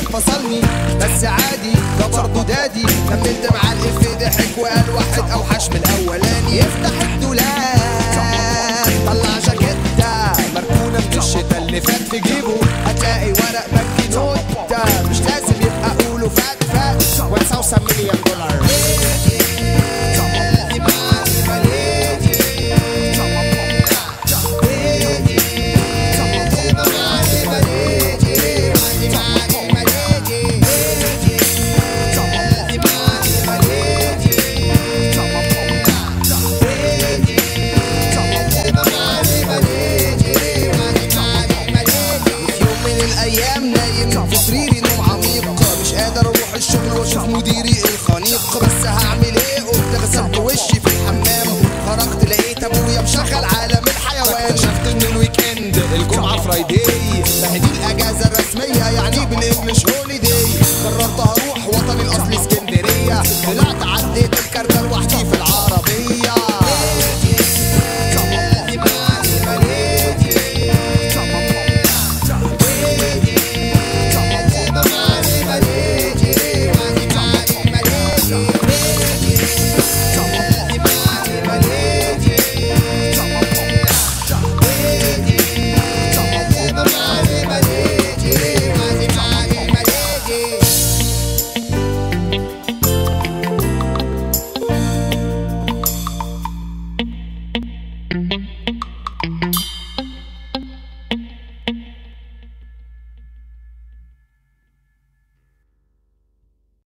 فصلني بس عادي ده برضه دادي كملت مع الإف ضحك وقال واحد أوحش من الأولاني يفتح الدولاب طلع جاكيتة مركونة من الشتا اللي فات في جيبه هتلاقي ورق بنكي نوتة مش لازم